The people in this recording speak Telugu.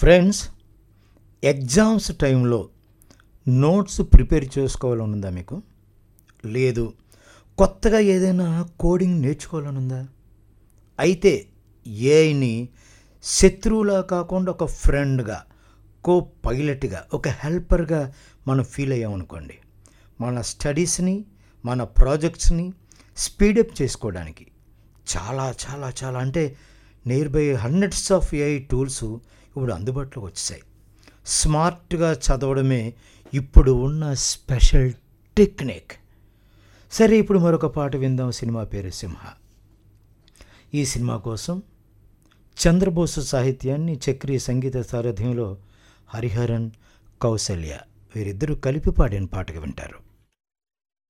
ఫ్రెండ్స్ ఎగ్జామ్స్ టైంలో నోట్స్ ప్రిపేర్ చేసుకోవాలని ఉందా మీకు లేదు కొత్తగా ఏదైనా కోడింగ్ నేర్చుకోవాలని ఉందా అయితే ఏఐని శత్రువులా కాకుండా ఒక ఫ్రెండ్గా కో పైలట్గా ఒక హెల్పర్గా మనం ఫీల్ అయ్యామనుకోండి మన స్టడీస్ని మన ప్రాజెక్ట్స్ని స్పీడప్ చేసుకోవడానికి చాలా చాలా చాలా అంటే near by hundreds of AI tools ఇప్పుడు అందుబాటులోకి వచ్చాయి స్మార్ట్గా చదవడమే ఇప్పుడు ఉన్న స్పెషల్ టెక్నిక్ సరే ఇప్పుడు మరొక పాట విందాం సినిమా పేరు సింహ ఈ సినిమా కోసం చంద్రబోసు సాహిత్యాన్ని చక్రీయ సంగీత సారథ్యంలో హరిహరన్ కౌసల్య వీరిద్దరూ కలిపి పాడిన పాటగా వింటారు